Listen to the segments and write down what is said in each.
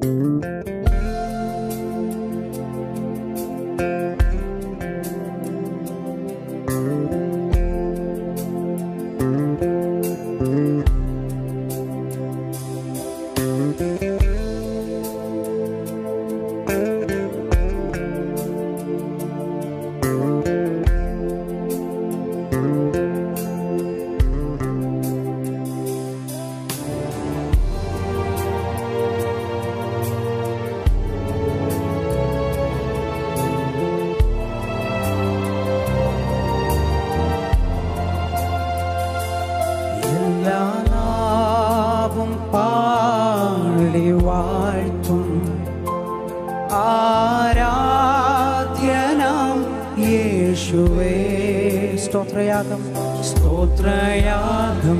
എല്ലാ നാവും പാടി വാഴ്ത്തും ആരാധ്യനാം യേശുവേ സ്തോത്രയാഗം സ്തോത്രയാഗം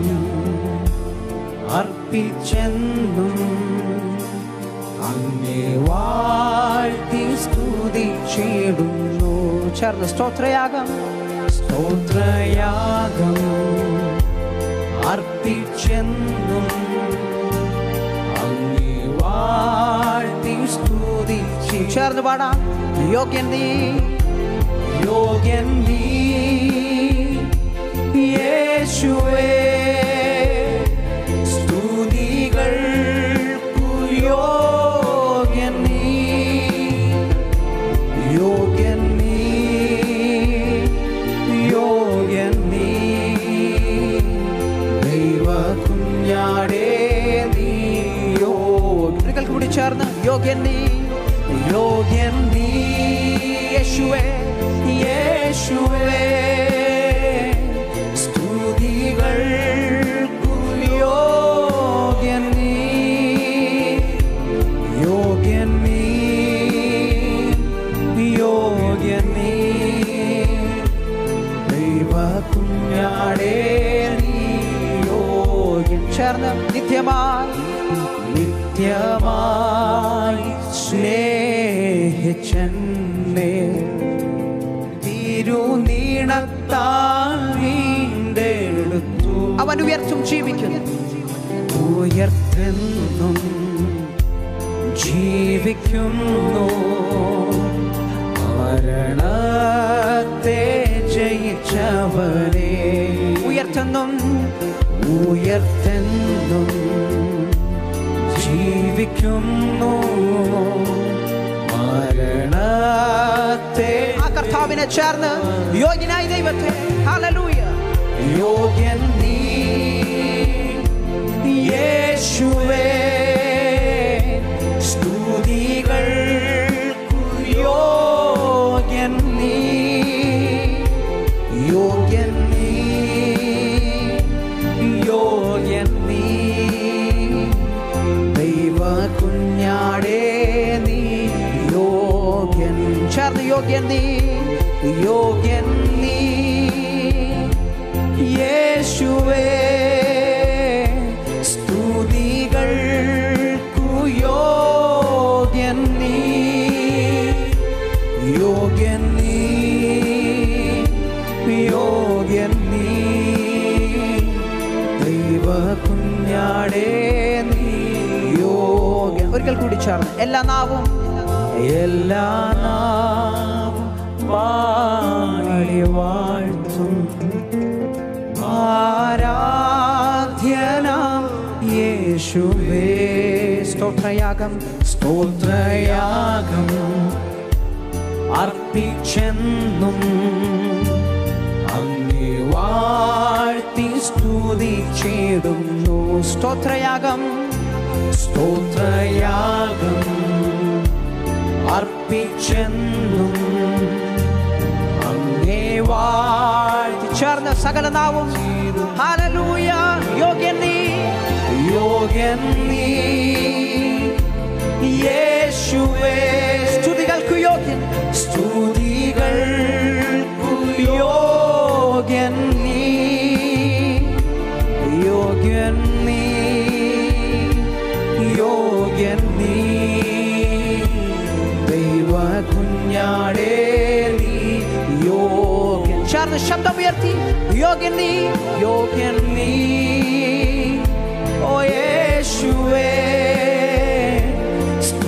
അർപ്പിച്ചെന്നും അങ്ങേ വാഴ്ത്തി സ്തുതിച്ചിടുന്നു ചേർന്ന് സ്തോത്രയാഗം സ്തോത്രയാഗം അർപ്പിച്ചെന്നും അങ്ങേ വാഴ്ത്തി സ്തുതിച്ച് ചേർന്ന് പാടാം യോഗ്യൻ നീ യോഗ്യൻ നീ യേശുവേ സ്തുതികൾക്കു യോഗ്യൻ നീ യോഗ്യൻ നീ യോഗ്യൻ നീ ദൈവ കുഞ്ഞാടേ നീ യോഗ്യൻ കൂടി ചേർന്ന് യോഗ്യൻ നീ യോഗ്യൻ നീ യേശുവേ യേശുവേ സ്തുതികൾക്കു യോഗ്യൻ നീ യോഗ്യൻ നീ യോഗ്യൻ നീ ദൈവ കുഞ്ഞാടേ നീ യോഗ്യൻ ചേർന്ന് നിത്യമായി നിത്യമായി സ്നേഹിച്ചെന്നെ തിരുനീണത്താൽ വീണ്ടെടുത്തു അവൻ ഉയർത്തും ജീവിക്കുന്നു ഉയർത്തെന്നും ജീവിക്കുന്നു മരണത്തെ ജയിച്ചവനെ ഉയർത്തെന്നും ഉയർത്തെന്നും ജീവിക്കുന്നു മരണത്തെ ആ കർത്താവിനെ ചേർന്ന് യോഗ്യനായ ദൈവത്തെ ഹല്ലേലൂയ യോഗ്യൻ നീ യേശുവേ സ്തുതികൾക്കു യോഗ്യൻ നീ യോഗ്യൻ നീ യോഗ്യൻ നീ ദൈവ കുഞ്ഞാടേ നീ യോഗ്യൻ ചേർന്ന് യോഗ്യൻ നീ യോഗ്യൻ നീ യേശുവേ സ്തുതികൾക്കു യോഗ്യൻ നീ യോഗ്യൻ നീ യോഗ്യൻ നീ ദൈവ കുഞ്ഞാടേ നീ യോഗ്യൻ ഒരിക്കൽ കൂടി ചേർന്ന് എല്ലാ നാവും എല്ലാ നാവും പാടി വാഴ്ത്തും ആരാധ്യനാം യേശുവേ സ്തോത്രയാഗം സ്തോത്രയാഗം അർപ്പിച്ചെന്നും അങ്ങേ വാഴ്ത്തി സ്തുതിച്ചിടുന്നു സ്തോത്രയാഗം സ്തോത്രയാഗം അർപ്പിച്ചെന്നും അങ്ങേ വാഴ്ത്തി ചേർന്ന സകല നാവും ഹല്ലേലൂയ യോഗ്യൻ നീ യോഗ്യൻ നീ യേശുവേ സ്തുതികൾക്കു യോഗ്യൻ സ്തുതികൾക്കു യോഗ്യൻ നീ യോഗ്യൻ നീ യോഗ്യൻ നീ ദൈവ കുഞ്ഞാടേ നീ യോഗ്യൻ ചേർന്ന് ശബ്ദം ഉയർത്തി യോഗ്യൻ നീ യോഗ്യൻ നീ ഓ യേശുവേ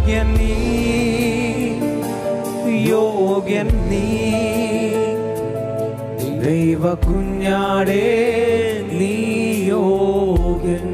യോഗ്യൻ നീ യോഗ്യൻ നീ ദൈവ കുഞ്ഞാടേ നീ യോഗ്യൻ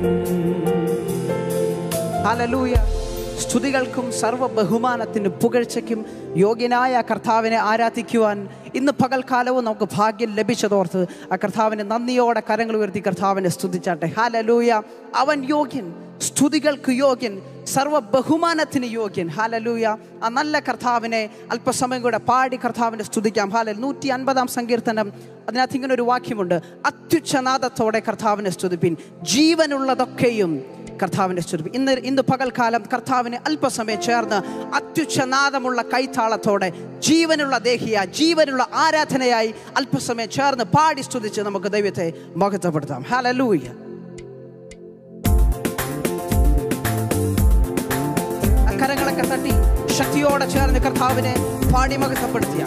ഹല്ലേലൂയ സ്തുതികൾക്കും സർവ്വ ബഹുമാനത്തിനും പുകഴ്ചയ്ക്കും യോഗ്യനായ കർത്താവിനെ ആരാധിക്കുവാൻ ഇന്ന് പകൽക്കാലവും നമുക്ക് ഭാഗ്യം ലഭിച്ചതോർത്ത് ആ കർത്താവിനെ നന്ദിയോടെ കരങ്ങൾ ഉയർത്തി കർത്താവിനെ സ്തുതിച്ചാട്ടെ ഹാലലൂയ അവൻ യോഗ്യൻ സ്തുതികൾക്ക് യോഗ്യൻ സർവ്വ ബഹുമാനത്തിന് യോഗ്യൻ ഹാലലൂയ ആ നല്ല കർത്താവിനെ അല്പസമയം കൂടെ പാടി കർത്താവിനെ സ്തുതിക്കാം ഹാലൽ നൂറ്റി അൻപതാം സങ്കീർത്തനം അതിനകത്ത് ഇങ്ങനെ ഒരു വാക്യമുണ്ട് അത്യുച്ഛനാദത്തോടെ കർത്താവിനെ സ്തുതിപ്പിൻ ജീവനുള്ളതൊക്കെയും കർത്താവിൻ്റെ സ്തുതി ഇന്ന് ഇന്ന് പകൽക്കാലം കർത്താവിനെ അല്പസമയം ചേർന്ന് അത്യുച്ഛനാദമുള്ള കൈത്താളത്തോടെ ജീവനുള്ള ദേഹിയ ജീവനുള്ള ആരാധനയായി അല്പസമയം ചേർന്ന് പാടി സ്തുതിച്ച് നമുക്ക് ദൈവത്തെ മഹത്വപ്പെടുത്താം ഹലലൂയ കരങ്ങളൊക്കെ തട്ടി ശക്തിയോടെ ചേർന്ന് കർത്താവിനെ പാടി മഹത്വപ്പെടുത്തിയ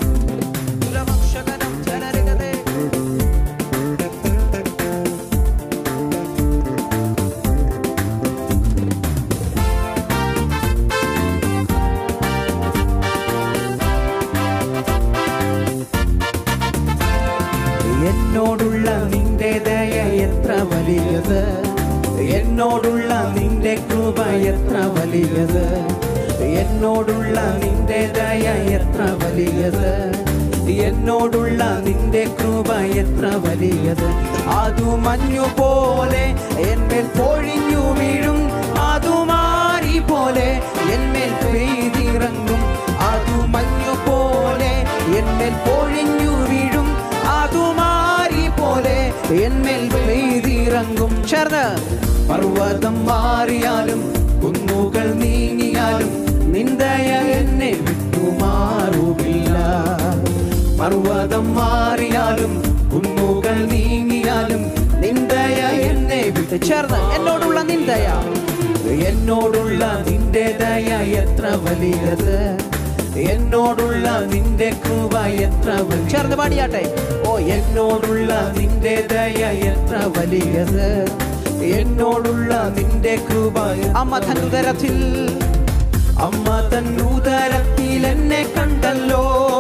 എന്നോടുള്ള നിന്റെ ദയ എത്ര വലിയത് എന്നോടുള്ള നിന്റെ കൃപ എത്ര വലിയത് എന്നോടുള്ള നിന്റെ ദയ എത്ര വലിയത് എന്നോടുള്ള നിന്റെ കൃപ എത്ര വലിയത് അതു മഞ്ഞു പോലെ എന്മേൽ പൊഴിഞ്ഞു വീഴും അതു മാറി പോലെ എന്മേൽ പെയ്തിറങ്ങും അതു മഞ്ഞു പോലെ എന്മേൽ പൊഴിഞ്ഞു വീഴും അതു മാറി പോലെ എന്മേൽ പെയ്തിറങ്ങും ചേർന്ന് പർവ്വതം മാറിയാലും കുന്നുകൾ നീങ്ങിയാലും നിന്ദയ എന്നെ വിട്ടുമാറുമില്ല പർവ്വതം മാറിയാലും കുന്നുകൾ നീങ്ങിയാലും നിന്ദയ എന്നെ വിട്ട് ചേർന്ന് എന്നോടുള്ള നിന്ദയ എന്നോടുള്ള നിന്റെ ദയ എത്ര വലിയത് എന്നോടുള്ള നിന്റെ കൃപ എത്ര വലി- ചേർന്ന് പാടിയാട്ടെ ഓ എന്നോടുള്ള നിന്റെ ദയ എത്ര വലിയത് എന്നോടുള്ള നിന്റെ കൃപ അമ്മ തന്നുതരത്തിൽ അമ്മ തന്നുതരത്തിൽ എന്നെ കണ്ടല്ലോ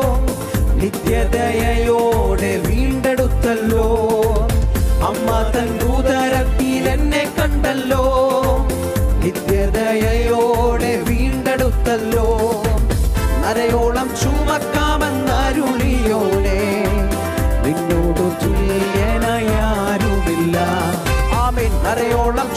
നിത്യദയോടെ വീണ്ടെടുത്തല്ലോ അമ്മ തന്നുതരത്തിൽ എന്നെ കണ്ടല്ലോ നിത്യദയോടെ വീണ്ടെടുത്തല്ലോ നരയോളം ചുമക്കാമെന്നരുളിയോനെ നിന്നോട് തുല്യനായാരുമില്ല ആമേൻ നരയോളം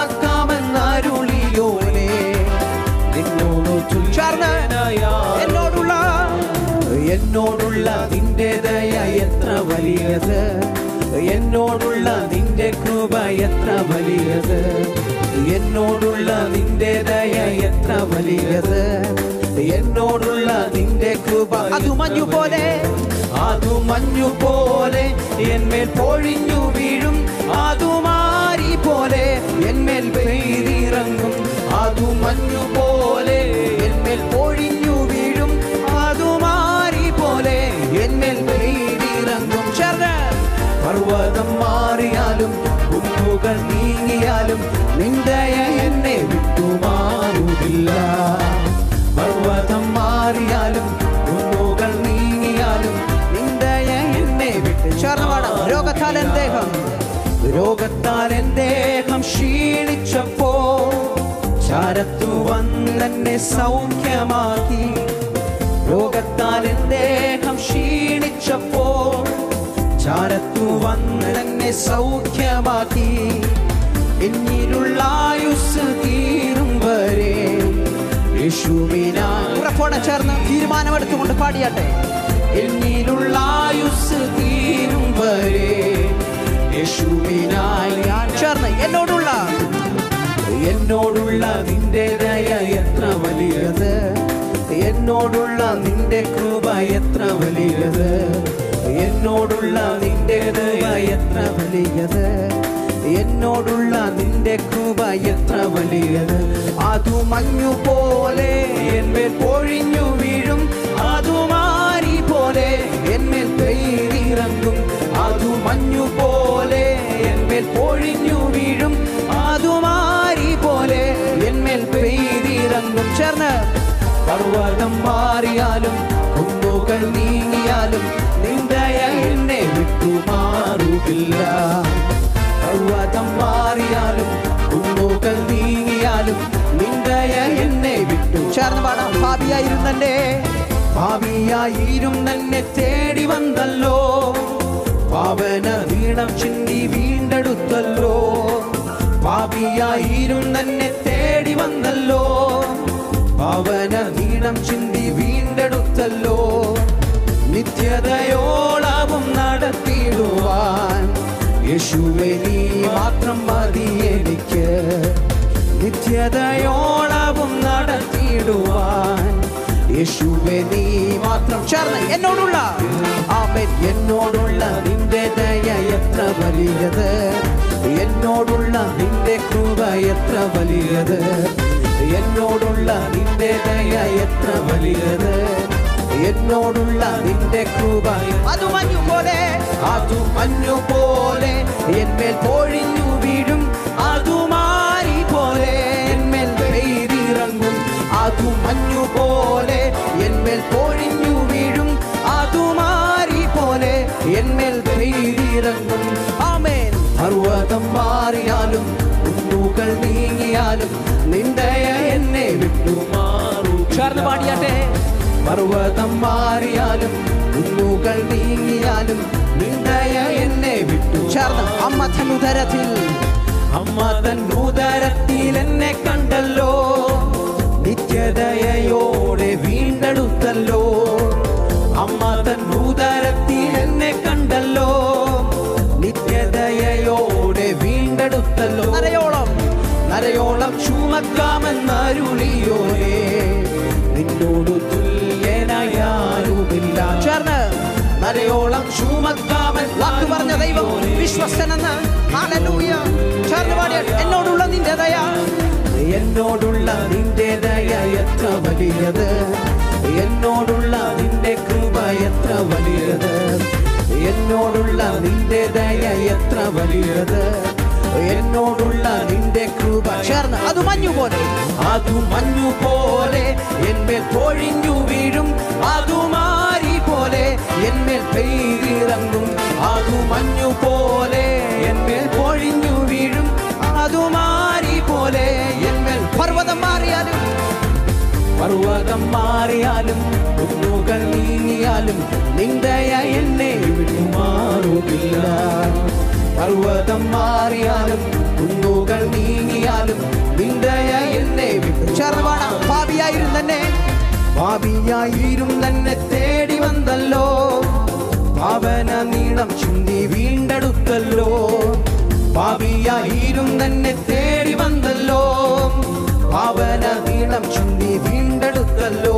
ചുമക്കാമെന്നരുളിയോനെ നിന്നോട് തുല്യനായ എന്നോടുള്ള എന്നോടുള്ള നിന്റെ ദയ എത്ര വലിയത് എന്നോടുള്ള നിന്റെ കൃപ എത്ര വലിയത് എന്നോടുള്ള നിന്റെ ദയ എത്ര വലിയത് എന്നോടുള്ള നിന്റെ കൃപ അത് മഞ്ഞു പോലെ അതു മഞ്ഞു പോലെ എന്മേൽ പൊഴിഞ്ഞു വീഴും അതു മാറി പോലെ എന്മേൽ പെയ്തിറങ്ങും അതു മഞ്ഞു പോലെ എന്മേൽ പൊഴിഞ്ഞു വീഴും അതു മാറി പോലെ എന്മേൽ പെയ്തിറങ്ങും ചേർന്ന് പർവ്വതം മാറിയാലും കുന്നുകൾ നീങ്ങിയാലും നിന്ദയ എന്നെ വിട്ടുമാറുകില്ല പർവ്വതം മാറിയാലും കുന്നുകൾ നീങ്ങിയാലും നിന്ദയ എന്നെ വിട്ട് ചേർന്നമാണ് രോഗത്താൽ എൻ ദേഹം രോഗത്താൽ എൻ ദേഹം ക്ഷീണിച്ചപ്പോ ചാരത്തു വന്നെന്നെ സൗഖ്യമാക്കി രോഗത്താൽ എൻ ദേഹം ക്ഷീണിച്ചപ്പോ ചാരത്തു വന്നെന്നെ സൗഖ്യമാക്കി എന്നിലുള്ള ആയുസ് തീരും വരെ യേശുവിനാൽ ഉറപ്പോടെ ചേർന്ന് തീരുമാനമെടുത്തുകൊണ്ട് പാടിയാട്ടെ എന്നിലുള്ള ആയുസ് തീരും വരെ യേശുവിനായി ഞാൻ ചേർന്ന് എന്നോടുള്ള എന്നോടുള്ള നിന്റെ ദയ എത്ര വലിയത് എന്നോടുള്ള നിന്റെ കൃപ എത്ര വലിയത് എന്നോടുള്ള നിന്റെ ദയ എത്ര വലിയത് എന്നോടുള്ള നിന്റെ കൃപ എത്ര വലിയത് അതു മഞ്ഞു പോലെ എന്മേൽ പൊഴിഞ്ഞു വീഴും അതു മാറി പോലെ എന്മേൽ പെയ്തിറങ്ങും അതു മഞ്ഞു പോലെ എന്മേൽ പൊഴിഞ്ഞു വീഴും അതു മാറി പോലെ എന്മേൽ പെയ്തിറങ്ങും ചേർന്ന് മാറുകില്ല പർവ്വതം മാറിയാലും കുന്നുകൾ നീങ്ങിയാലും നിന്ദയ എന്നെ വിട്ടു ചേർന്ന് പാടാം ഭാവിയായിരുന്നെ ഭാവിയായിരും തന്നെ തേടി വന്നല്ലോ പാവന വീണം ചിന്തി വീണ്ടെടുത്തല്ലോ പാപിയായിരും തന്നെ തേടി വന്നല്ലോ പാവന വീണം ചിന്തി വീണ്ടെടുത്തല്ലോ നിത്യതയോളവും നടത്തിയിടുവാൻ യേശുവെ നീ മാത്രം മതി എനിക്ക് നിത്യതയോളവും നടത്തിയിടുവാൻ യേശുവെ നീ മാത്രം ചേർന്ന് എന്നോടുള്ള ആമേൻ എന്നോടുള്ള നിന്റെ ദയ എത്ര വലിയത് എന്നോടുള്ള നിന്റെ കൃപ എത്ര വലിയത് എന്നോടുള്ള നിന്റെ ദയ എത്ര വലിയത് എന്നോടുള്ള നിന്റെ കൃപ അത് മഞ്ഞു പോലെ അത് മഞ്ഞു പോലെ എന്മേൽ പൊഴിഞ്ഞു വീഴും അതു മാറി പോലെ എന്മേൽ പെയ്തിറങ്ങും അതു മഞ്ഞു പോലെ എന്മേൽ പൊഴിഞ്ഞു വീഴും അതു മാറി പോലെ എന്മേൽ പെയ്തിറങ്ങും ആമേൻ പർവ്വതം മാറിയാലും കുന്നുകൾ നീങ്ങിയാലും നിന്ദയ എന്നെ വിട്ടു മാറൂ ചേർന്ന് പാടിയാട്ടെ പർവ്വതം മാറിയാലും കുന്നുകൾ നീങ്ങിയാലും നിന്ദയ എന്നെ വിട്ടു ചേർന്ന് അമ്മ തന്നുതരത്തിൽ അമ്മ തന്നുതരത്തിൽ എന്നെ കണ്ടല്ലോ നിത്യദയോടെ വീണ്ടെടുത്തല്ലോ അമ്മ തന്നുതരത്തിൽ എന്നെ കണ്ടല്ലോ നിത്യദയോടെ വീണ്ടെടുത്തല്ലോ നരയോളം നരയോളം ചുമക്കാമെന്നരുളിയോരേ നിന്നോട് തുല്യനായാലുമില്ല ചേർന്ന് നരയോളം ചുമക്കാമൻ വാക്ക് പറഞ്ഞ ദൈവം വിശ്വസ്തനെന്ന് ഹല്ലേലൂയ ചേർന്ന് പാടിയ എന്നോടുള്ള നിന്റെ ദയ എന്നോടുള്ള നിന്റെ ദയ എത്ര വലിയത് എന്നോടുള്ള നിന്റെ കൃപ എത്ര വലിയത് എന്നോടുള്ള നിന്റെ ദയ എത്ര വലിയത് എന്നോടുള്ള നിന്റെ കൃപ ചേർന്ന് അത് മഞ്ഞു പോലെ അത് മഞ്ഞു പോലെ എന്മേൽ പൊഴിഞ്ഞു വീഴും അതു മാറി പോലെ എന്മേൽ പെയ്തിറങ്ങും അതു മഞ്ഞു പോലെ എന്മേൽ പൊഴിഞ്ഞു വീഴും അതു മാറി പോലെ എന്മേൽ പർവ്വതം മാറിയാലും പർവ്വതം മാറിയാലും കുന്നുകൾ നീങ്ങിയാലും നിന്ദയ എന്നെ വിട്ടുമാറുകില്ല പർവ്വതം മാറിയാലും കുന്നുകൾ നീങ്ങിയാലും നിന്ദയ എന്നെ വിട്ടു ചേർന്ന് പാടാം പാപിയായിരുന്നു തന്നെ പാപിയായിരും തന്നെ തേടി വന്നല്ലോ പാവന നീളം ചിന്തി വീണ്ടെടുത്തല്ലോ പാപിയായിരും തന്നെ തേടി വന്നല്ലോ പാവന നീളം ചിന്തി വീണ്ടെടുത്തല്ലോ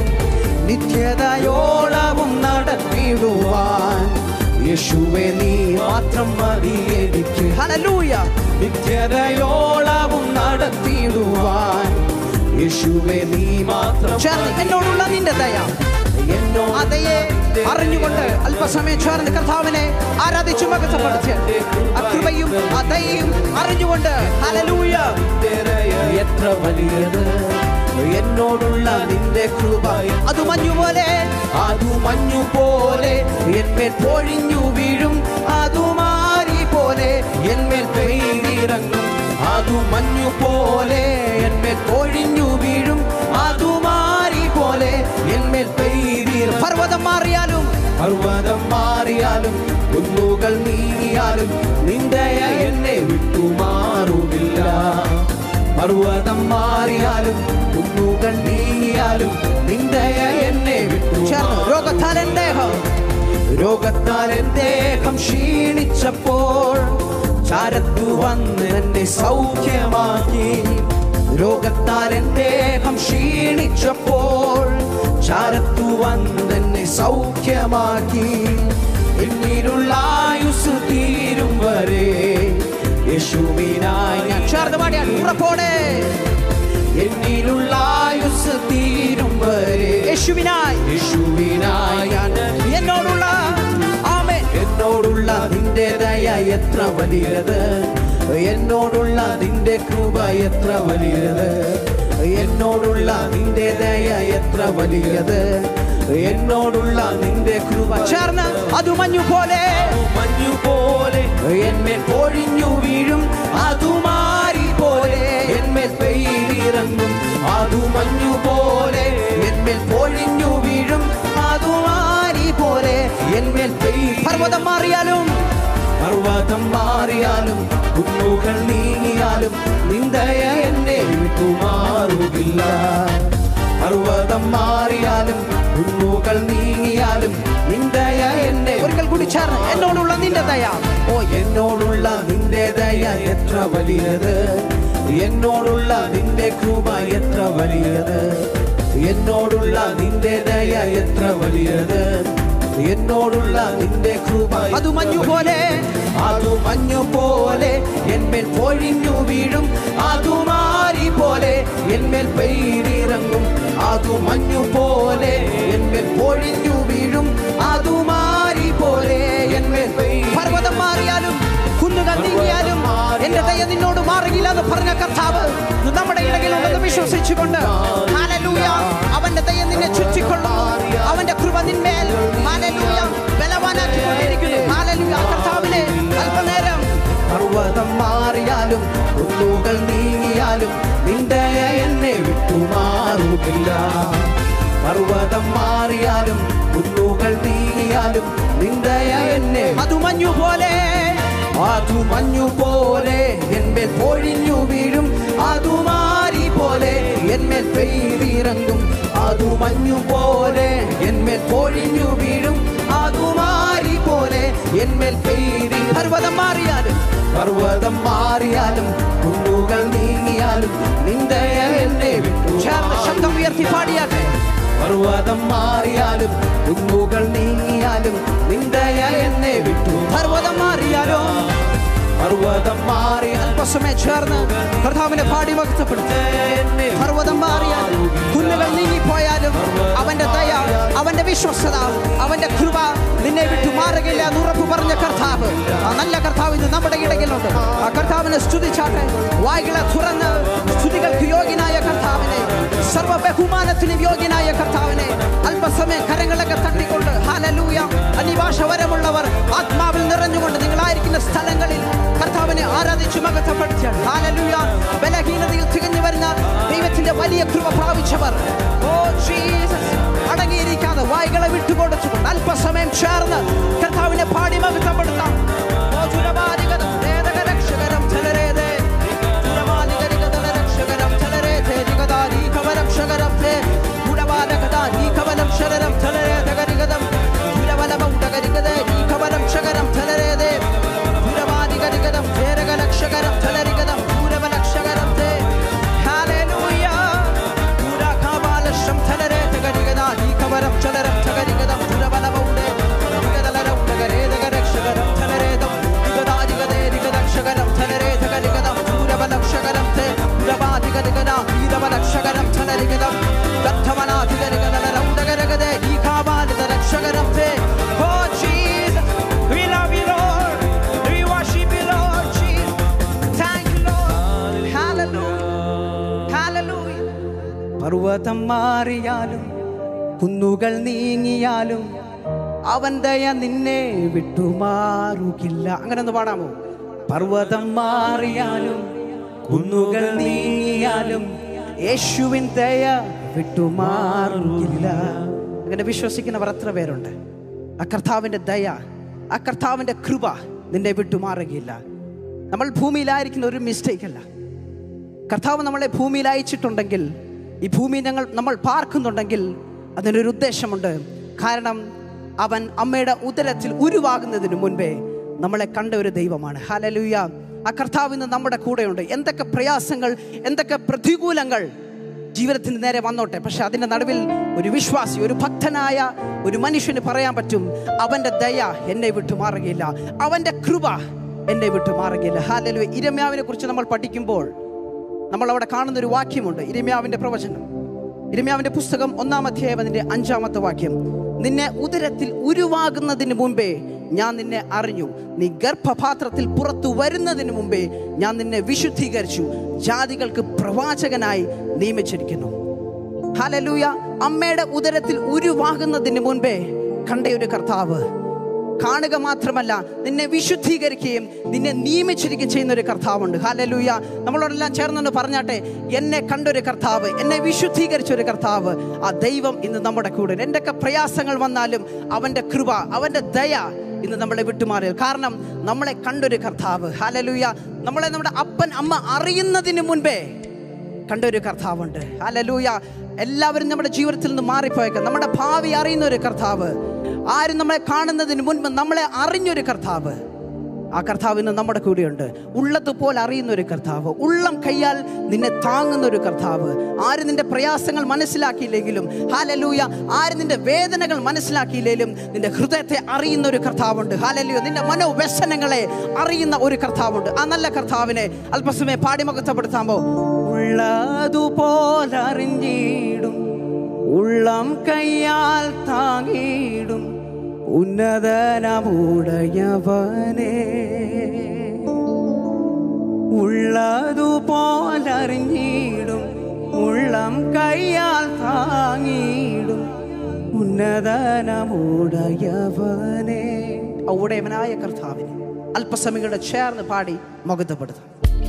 നിത്യതയോളവും നടത്തിടുവാൻ യേശുവെ നീ മാത്രം മതി എനിക്ക് ഹല്ലേലൂയ നിത്യതയോളവും നടത്തിടുവാൻ യേശുവെ നീ മാത്രം ചേർന്ന് എന്നോടുള്ള നിന്റെ ദയ എന്നോ അതയെ അറിഞ്ഞുകൊണ്ട് അല്പസമയം ചേർന്ന് കർത്താവിനെ ആരാധിച്ചു മകത്തപ്പെടുത്തി അകൃപയും അതയും അറിഞ്ഞുകൊണ്ട് ഹല്ലേലൂയ എത്ര വലിയത് എന്നോടുള്ള നിന്റെ കൃപ അത് മഞ്ഞുപോലെ അത് മഞ്ഞുപോലെ എന്മേൽ പൊഴിഞ്ഞു വീഴും അതു മാറി പോലെ എന്മേൽ പെയ്തിറങ്ങും അതു മഞ്ഞു പോലെ എന്മേൽ പൊഴിഞ്ഞു വീഴും അതു മാറി പോലെ എന്മേൽ പെയ്തിർ പർവ്വതം മാറിയാലും പർവ്വതം മാറിയാലും കുന്നുകൾ നീങ്ങിയാലും നിന്ദയ എന്നെ വിട്ടുമാറുകില്ല പർവ്വതം മാറിയാലും കുന്നുകൾ നീങ്ങിയാലും നിന്ദയ എന്നെ വിട്ടു രോഗത്താൽ എൻ ദേഹം രോഗത്താൽ എൻ ദേഹം ക്ഷീണിച്ചപ്പോൾ ചാരത്തു വന്ന് എന്നെ സൗഖ്യമാക്കി രോഗത്താൽ എൻ ദേഹം ക്ഷീണിച്ചപ്പോൾ ചാരത്തു വന്ന് എന്നെ സൗഖ്യമാക്കി എന്നിലുള്ള ആയുസ് തീരും വരെ യേശുവിനായി ഞാൻ ചേർന്ന് പാടിയാൽ ഉറപ്പോടെ എന്നിലുള്ള ആയുസ് തീരും വരെ യേശുവിനായി യേശുവിനായി ഞാൻ എന്നോടുള്ള ആമേൻ എന്നോടുള്ള നിന്റെ ദയ എത്ര വലിയത് എന്നോടുള്ള നിന്റെ കൃപ എത്ര വലിയത് എന്നോടുള്ള നിന്റെ ദയ എത്ര വലിയത് എന്നോടുള്ള നിന്റെ കൃപ ചേർന്ന് അത് മഞ്ഞു പോലെ മഞ്ഞു പോലെ എന്മേൽ പൊഴിഞ്ഞു വീഴും അതുമാരി പോലെ എന്മേൽ പെയ്തിറങ്ങും അതു മഞ്ഞു പോലെ എന്മേൽ പൊഴിഞ്ഞു വീഴും അതുമാരി പോലെ എന്മേൽ പെയ്തി പർവ്വതം മാറിയാലും പർവ്വതം മാറിയാലും കുന്നുകൾ നീങ്ങിയാലും നിന്ദയ എന്നെ വിട്ടുമാറുകില്ല പർവ്വതം മാറിയാലും കുന്നുകൾ നീങ്ങിയാലും നിന്ദയ എന്നെ ഒരിക്കൽ കൂടി ചേർന്ന് എന്നോടുള്ള നിന്റെ ദയ ഓ എന്നോടുള്ള നിന്റെ ദയ എത്ര വലിയത് എന്നോടുള്ള നിന്റെ കൃപ എത്ര വലിയത് എന്നോടുള്ള നിന്റെ ദയ എത്ര വലിയത് എന്നോടുള്ള നിന്റെ കൃപ അത് മഞ്ഞു പോലെ അതു മഞ്ഞു പോലെ എന്മേൽ പൊഴിഞ്ഞു വീഴും അതു മാരി പോലെ എന്മേൽ പെയ്തിറങ്ങും അതു മഞ്ഞു പോലെ എന്മേൽ പൊഴിഞ്ഞു വീഴും അതു മാരി പോലെ എന്മേൽ പെയ്തി പർവ്വതം മാറിയാലും കുന്നുകൾ നീങ്ങിയാലും എന്റെ ദയ നിന്നോട് മാറുകയില്ല എന്ന് പറഞ്ഞ കർത്താവ് ഇന്ന് നമ്മുടെ ഇടയിലുണ്ടെന്ന് വിശ്വസിച്ചുകൊണ്ട് ഹല്ലേലൂയ അവന്റെ ദയ നിന്നെ ചുറ്റിക്കൊള്ളും അവന്റെ കൃപ നിന്മേൽ ഹല്ലേലൂയ ബലവാനാക്കിക്കൊണ്ടിരിക്കുന്നു ഹല്ലേലൂയ കർത്താവിനെ അല്പനേരം പർവ്വതം മാറിയാലും കുന്നുകൾ നീങ്ങിയാലും നിന്റെ എന്നെ വിട്ടുമാറുകില്ല പർവ്വതം മാറിയാലും കുന്നുകൾ നീങ്ങിയാലും നിന്റെ എന്നെ അത് മഞ്ഞു പോലെ അതു മഞ്ഞു പോലെ എന്മേൽ പൊഴിഞ്ഞു വീഴും അതു മാരി പോലെ എന്മേൽ പെയ്തിറങ്ങും അതു മഞ്ഞു പോലെ എന്മേൽ പൊഴിഞ്ഞു വീഴും അതു മാരി പോലെ എന്മേൽ പെയ്തി പർവ്വതം മാറിയാലും പർവ്വതം മാറിയാലും കുന്നുകൾ നീങ്ങിയാലും നിന്ദയ എന്നെ വിട്ടു ചേർന്ന് ശബ്ദം ഉയർത്തി പാടിയാട്ടെ പർവ്വതം മാറിയാലും കുന്നുകൾ നീങ്ങിയാലും നിന്ദയ എന്നെ വിട്ടു പർവ്വതം മാറിയാലോ പർവ്വതം മാറി അല്പസമയം ചേർന്ന് കർത്താവിനെ പാടി വക്തപ്പെടുത്തി എന്നെ പർവ്വതം മാറിയാലും കുന്നുകൾ നീങ്ങിപ്പോയാലും അവന്റെ ദയ അവന്റെ വിശ്വസത അവന്റെ കൃപ നിന്നെ വിട്ടു മാറുകയില്ല എന്ന് ഉറപ്പ് പറഞ്ഞ കർത്താവ് ആ നല്ല കർത്താവ് ഇന്ന് നമ്മുടെ ഇടയിലുണ്ട് ആ കർത്താവിനെ സ്തുതിച്ചാട്ടെ വായികളെ തുറന്ന് സ്തുതികൾക്ക് യോഗ്യനായ കർത്താവിനെ സർവ ബഹുമാനത്തിന് യോഗ്യനായ കർത്താവിനെ അല്പസമയം കരങ്ങളൊക്കെ തട്ടിക്കൊണ്ട് ഹാലലൂയ അനിഭാഷ വരമുള്ളവർ ആത്മാവിൽ നിറഞ്ഞുകൊണ്ട് നിങ്ങളായിരിക്കുന്ന സ്ഥലങ്ങളിൽ കർത്താവിനെ ആരാധിച്ചു മകത്തപ്പെടുത്തിയാണ് ഹാലലൂയ ബലഹീനതയിൽ തികഞ്ഞു വരുന്ന ദൈവത്തിന്റെ വലിയ കൃപ പ്രാപിച്ചവർ ഓ ജീസസ് അടങ്ങിയിരിക്കാതെ വായികളെ വിട്ടുകൊടുത്തുകൊണ്ട് അല്പസമയം ചേർന്ന് കർത്താവിനെ പാടി മകത്തപ്പെടുത്താം ഓ ചുരമാലികത വേദകരക്ഷകരം ചലരേതേ ചുരമാലികരികതല രക്ഷകരം ചലരേതേ നികതാരീ കവരക്ഷകരം തേ ഗുണവാലകത നീ കവലം ശരരം ചലരേതകരികതം ചുരവലമൗടകരികതേ നീ കവലം ശകരം ചലരേതേ ചുരമാലികരികതം വേരകലക്ഷകരം ചലരികതം ചൂരവലക്ഷകരം തേ ഹല്ലേലൂയ ചുരകാബാലശം ചലരേതകരികത നീ കവരം ചലരം ചകരികതം ചുരവലമൗടേ നികതലരൗടകരേതകരക്ഷകരം ചലരേതം നികതാരികതേ നികതക്ഷകരം ചലരേതകരികതം ചൂരവലക്ഷകരം തേ ഗുണവാദികരികത വീരവലക്ഷകരം ചലരികതം ദത്തമനാധികരികതലരൗടകരകതേ നീ കാബാലിതരക്ഷകരം തേ Oh Jesus, we love you Lord, we worship you Lord Jesus. Thank you Lord, hallelujah, hallelujah. പർവ്വതം മാറിയാലും കുന്നുകൾ നീങ്ങിയാലും അവൻ ദയ നിന്നെ വിട്ടുമാറുകില്ല അങ്ങനെ ഒന്ന് പാടാമോ പർവ്വതം മാറിയാലും കുന്നുകൾ നീങ്ങിയാലും യേശുവിൻ ദയ വിട്ടുമാറുകില്ല അങ്ങനെ വിശ്വസിക്കുന്നവർ എത്ര പേരുണ്ട് ആ കർത്താവിൻ്റെ ദയ ആ കർത്താവിൻ്റെ കൃപ നിന്നെ വിട്ടുമാറുകയില്ല നമ്മൾ ഭൂമിയിലായിരിക്കുന്ന ഒരു മിസ്റ്റേക്ക് അല്ല കർത്താവ് നമ്മളെ ഭൂമിയിൽ അയച്ചിട്ടുണ്ടെങ്കിൽ ഈ ഭൂമി ഞങ്ങൾ നമ്മൾ പാർക്കുന്നുണ്ടെങ്കിൽ അതിനൊരു ഉദ്ദേശമുണ്ട് കാരണം അവൻ അമ്മയുടെ ഉദരത്തിൽ ഉരുവാകുന്നതിന് മുൻപേ നമ്മളെ കണ്ട ഒരു ദൈവമാണ് ഹലലുയ ആ കർത്താവ് ഇന്ന് നമ്മുടെ കൂടെയുണ്ട് എന്തൊക്കെ പ്രയാസങ്ങൾ എന്തൊക്കെ പ്രതികൂലങ്ങൾ ജീവിതത്തിന് നേരെ വന്നോട്ടെ പക്ഷെ അതിൻ്റെ നടുവിൽ ഒരു വിശ്വാസി ഒരു ഭക്തനായ ഒരു മനുഷ്യന് പറയാൻ പറ്റും അവൻ്റെ ദയ എന്നെ വിട്ടു മാറുകയില്ല അവൻ്റെ കൃപ എന്നെ വിട്ടു മാറുകയില്ല ഹാലലു ഇരമ്യാവിനെ കുറിച്ച് നമ്മൾ പഠിക്കുമ്പോൾ നമ്മൾ അവിടെ കാണുന്ന ഒരു വാക്യമുണ്ട് ഇരമ്യാവിന്റെ പ്രവചനം ഇരമ്യാവിന്റെ പുസ്തകം ഒന്നാം അധ്യായം അതിന്റെ അഞ്ചാമത്തെ വാക്യം നിന്നെ ഉദരത്തിൽ ഉരുവാകുന്നതിന് മുമ്പേ ഞാൻ നിന്നെ അറിഞ്ഞു നീ ഗർഭപാത്രത്തിൽ പുറത്തു വരുന്നതിന് മുമ്പേ ഞാൻ നിന്നെ വിശുദ്ധീകരിച്ചു ജാതികൾക്ക് പ്രവാചകനായി നിയമിച്ചിരിക്കുന്നു ഹലലൂയ അമ്മയുടെ ഉദരത്തിൽ ഉരുവാകുന്നതിന് മുൻപേ കണ്ട ഒരു കർത്താവ് കാണുക മാത്രമല്ല നിന്നെ വിശുദ്ധീകരിക്കുകയും നിന്നെ നിയമിച്ചിരിക്കുകയും ചെയ്യുന്ന ഒരു കർത്താവുണ്ട് ഹാലലൂയ നമ്മളോടെല്ലാം ചേർന്നൊന്ന് പറഞ്ഞാട്ടെ എന്നെ കണ്ടൊരു കർത്താവ് എന്നെ വിശുദ്ധീകരിച്ച ഒരു കർത്താവ് ആ ദൈവം ഇന്ന് നമ്മുടെ കൂടെ എന്തൊക്കെ പ്രയാസങ്ങൾ വന്നാലും അവൻ്റെ കൃപ അവൻ്റെ ദയ ഇന്ന് നമ്മളെ വിട്ടുമാറി കാരണം നമ്മളെ കണ്ടൊരു കർത്താവ് ഹാലലൂയ നമ്മളെ നമ്മുടെ അപ്പൻ അമ്മ അറിയുന്നതിന് മുൻപേ കണ്ടൊരു കർത്താവുണ്ട് ഹല്ലേലൂയ എല്ലാവരും നമ്മുടെ ജീവിതത്തിൽ നിന്ന് മാറിപ്പോയേക്കാം നമ്മുടെ ഭാവി അറിയുന്ന ഒരു കർത്താവ് ആരും നമ്മളെ കാണുന്നതിന് മുൻപ് നമ്മളെ അറിഞ്ഞൊരു കർത്താവ് ആ കർത്താവ് ഇന്ന് നമ്മുടെ കൂടെയുണ്ട് ഉള്ളതുപോലെ അറിയുന്ന ഒരു കർത്താവ് ഉള്ളം കയ്യാൽ നിന്നെ താങ്ങുന്ന ഒരു കർത്താവ് ആരും നിന്റെ പ്രയാസങ്ങൾ മനസ്സിലാക്കിയില്ലെങ്കിലും ഹാലലൂയ ആരും നിന്റെ വേദനകൾ മനസ്സിലാക്കിയില്ലെങ്കിലും നിന്റെ ഹൃദയത്തെ അറിയുന്ന ഒരു കർത്താവുണ്ട് ഹാലലൂയ നിന്റെ മനോവ്യസനങ്ങളെ അറിയുന്ന ഒരു കർത്താവുണ്ട് ആ നല്ല കർത്താവിനെ അല്പസമയം പാടിമുഖത്തപ്പെടുത്താമോ ഉള്ളതുപോലെ അറിഞ്ഞിടും ഉള്ളം കയ്യാൽ താങ്ങിയിടും ഉന്നതനമുടയവനെ ഉള്ളതുപോലറിഞ്ഞിടും ഉള്ളം കയ്യാൽ താങ്ങിയിടും ഉന്നതനമുടയവനെ ഉടയവനായ കർത്താവിനെ അല്പസമയങ്ങളുടെ ചേർന്ന് പാടി മുഖത്തപ്പെടുത്താം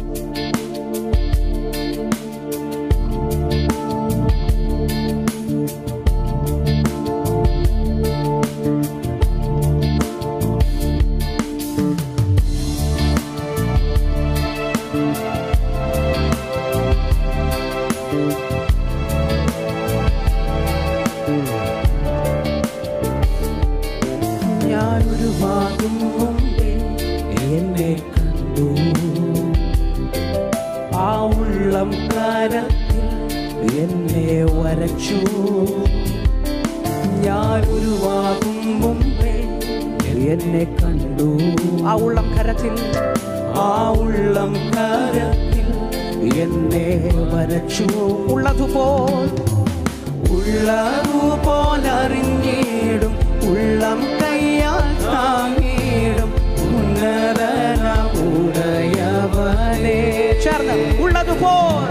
ഞാനൊരു ഭാഗം മുമ്പേ എന്നെ കണ്ടു ആ ഉള്ളം കാലത്തിൽ എന്നെ വരച്ചു ഞാനൊരു ഭാഗം മുമ്പേ എന്നെ കണ്ടു ആ ഉള്ളം കരത്തിൽ ആ ഉള്ളം കാലത്തിൽ എന്നെ വരച്ചു ഉള്ളതുപോൽ ഉള്ളതുപോലറിഞ്ഞിടും ഉള്ളം കയ്യാൽ താങ്ങിടും ഉന്നതന ഉടയവനെ ചേർന്ന് ഉള്ളതുപോൽ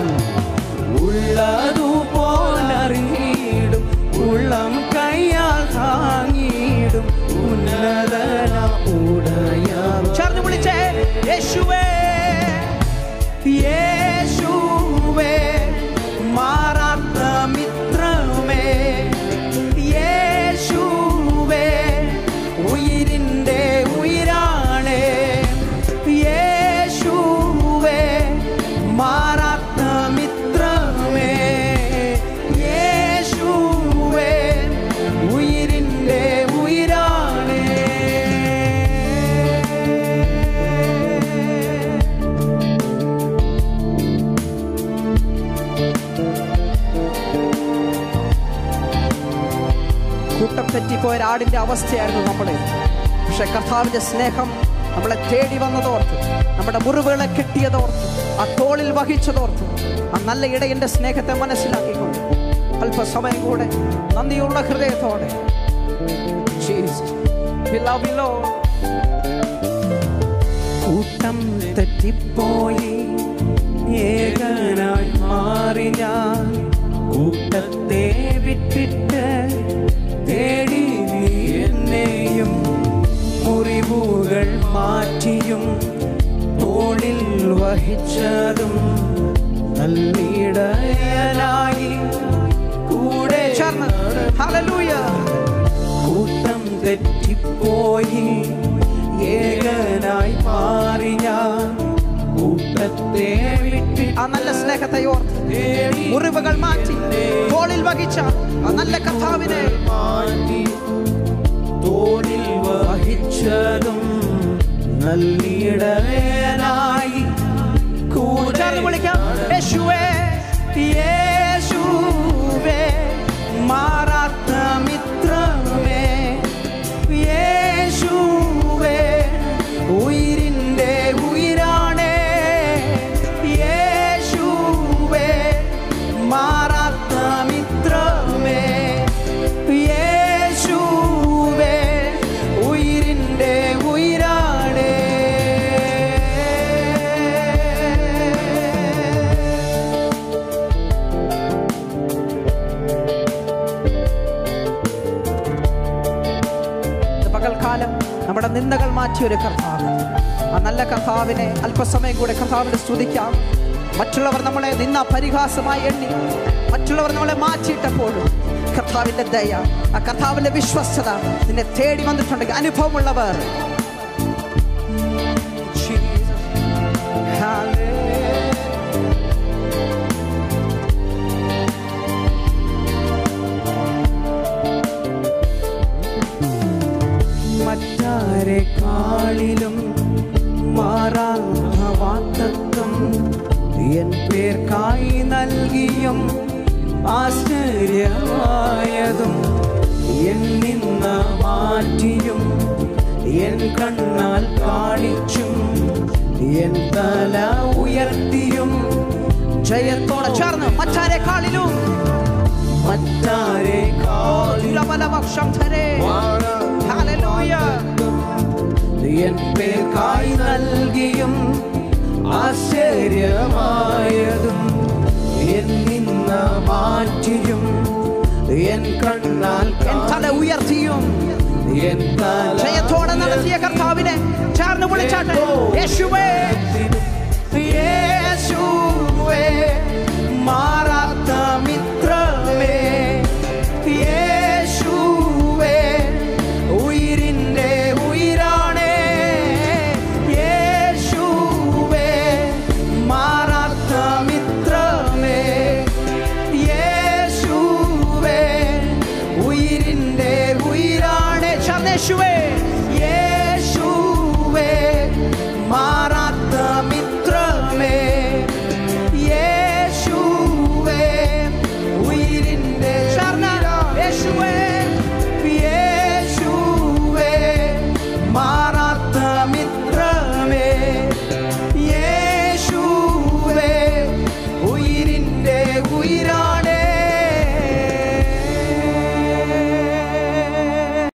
ഉള്ളതുപോലറിഞ്ഞിടും ഉള്ളം കയ്യാൽ താങ്ങിടും ഉന്നതന ഉടയവ ചേർന്ന് വിളിച്ചേ യേശുവേ യേശുവേ മാറാത്ത മിത്രമേ യേശുവേ ഉയിരിൻ്റെ ഉയിരാണേ യേശുവേ മാറാത്ത മിത്രമേ യേശുവേ ഉയിരിൻ്റെ ഉയിരാണേ കൂട്ടം തെറ്റിപ്പോയ ഒരാടിന്റെ അവസ്ഥയായിരുന്നു നമ്മുടെ പക്ഷെ കർത്താവിന്റെ സ്നേഹം നമ്മളെ തേടി വന്നതോർത്ത് നമ്മുടെ മുറിവുകളെ കെട്ടിയതോർത്ത് ആ തോളിൽ വഹിച്ചതോർത്ത് ആ നല്ല ഇടയന്റെ സ്നേഹത്തെ മനസ്സിലാക്കിക്കൊണ്ട് അല്പസമയം കൂടെ നന്ദിയുള്ള ഹൃദയത്തോടെ Jesus, we love you, Lord. കൂട്ടം തെറ്റിപ്പോയി ഏകനായി മാറി ഞാൻ കൂട്ടത്തെ വിട്ടിട്ട് തേടി നീ എന്നെയും മുറിവുകൾ മാറ്റിയും തോളിൽ വഹിച്ചതും നല്ലിടയനായി കൂടെ ചേർന്ന് Hallelujah. കൂട്ടം തെറ്റിപ്പോയി ഏകനായി മാറി ഞാൻ കൂട്ടത്തെ വിട്ട് ആ നല്ല സ്നേഹത്തെ ഓർത്ത് തേടി മുറിവുകൾ മാറ്റി തോളിൽ വഹിച്ച ആ നല്ല കർത്താവിനെ മാറ്റി തോളിൽ വഹിച്ചതും നല്ലിടയനായി കൂടെ ചേർന്ന് വിളിക്കാം യേശുവേ യേശുവേ മാറാത്ത മിത്രമേ യേശുവേ ഉയിരിൻ്റെ ഉയിരാണേ യേശുവേ മാറാത്ത മിത്രമേ യേശുവേ ഉയിരിൻ്റെ ഉയിരാണേ നിന്ദകൾ മാറ്റിയ ഒരു കർത്താവ് ആ നല്ല കർത്താവിനെ അല്പസമയം കൂടെ കർത്താവിനെ സ്തുതിക്കാം മറ്റുള്ളവർ നമ്മളെ നിന്ന പരിഹാസമായി എണ്ണി മറ്റുള്ളവർ നമ്മളെ മാറ്റിയിട്ടപ്പോഴും കർത്താവിന്റെ ദയ ആ കർത്താവിന്റെ വിശ്വസ്തത നിന്നെ തേടി വന്നിട്ടുണ്ടെങ്കിൽ അനുഭവമുള്ളവർ Jesus. Hallelujah. മറ്റാരെക്കാളിലും മാറാത്ത വാക്തത്വം എൻ പേർക്കായി നൽകിയും ആശ്ചര്യമായതും എൻ നിന്ന മാറ്റിയും എൻ കണ്ണാൽ കാണിച്ചും എൻ തല ഉയർത്തിയും ജയത്തോടെ ചേർന്ന് മറ്റാരെക്കാളിലും മറ്റാരെക്കാളിലും ദുരബലപക്ഷംധരെ. Hallelujah. എൻ പേർക്കായി നൽകിയും ആശ്ചര്യമായതും എൻ നിന്ന മാറ്റിയും എൻ കണ്ണാൽ എൻ തല ഉയർത്തിയും എൻ തല ജയത്തോടെ നടത്തിയ കർത്താവിനെ ചേർന്ന് വിളിച്ചാട്ടെ യേശുവേ യേശുവേ മാറാത്ത മിത്രമേ യേശുവേ ഉയിരിൻ്റെ ഉയിരാണേ യേശുവേ മാറാത്ത മിത്രമേ യേശുവേ ഉയിരിൻ്റെ ഉയിരാണേ ചേർന്ന് യേശുവേ യേശുവേ മാറ